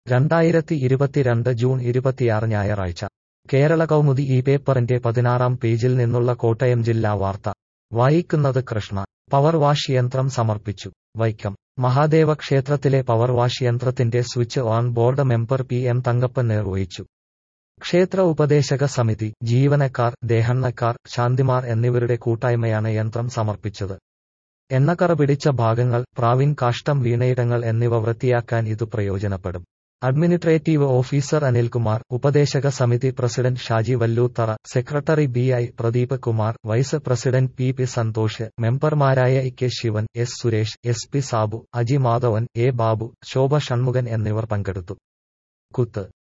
രണ്ടായിരത്തി ഇരുപത്തിരണ്ട് ജൂൺ ഇരുപത്തിയാറ് ഞായറാഴ്ച കേരള കൗമുദി ഈ പേപ്പറിന്റെ പതിനാറാം പേജിൽ നിന്നുള്ള കോട്ടയം ജില്ലാ വാർത്ത വായിക്കുന്നത് കൃഷ്ണ പവർ വാഷ് യന്ത്രം സമർപ്പിച്ചു വൈക്കം മഹാദേവ ക്ഷേത്രത്തിലെ പവർ വാഷ് യന്ത്രത്തിന്റെ switch on board member P M Thankappan നിർവഹിച്ചു ക്ഷേത്ര ഉപദേശക സമിതി ജീവനക്കാർ ദേഹണ്ണക്കാർ ശാന്തിമാർ എന്നിവരുടെ കൂട്ടായ്മയാണ് യന്ത്രം സമർപ്പിച്ചത് എണ്ണക്കറ പിടിച്ച ഭാഗങ്ങൾ പ്രാവിൻ കാഷ്ടം വീണയിടങ്ങൾ എന്നിവ വൃത്തിയാക്കാൻ ഇത് പ്രയോജനപ്പെടും അഡ്മിനിസ്ട്രേറ്റീവ് ഓഫീസർ അനിൽകുമാർ ഉപദേശക സമിതി president Shaji Valloothara secretary B I Pradeep Kumar vice president P P Santhosh മെമ്പർമാരായ E K Sivan S Suresh S P Sabu Aji Madhavan A Babu Shobha Shanmughan എന്നിവർ പങ്കെടുത്തു കുത്ത്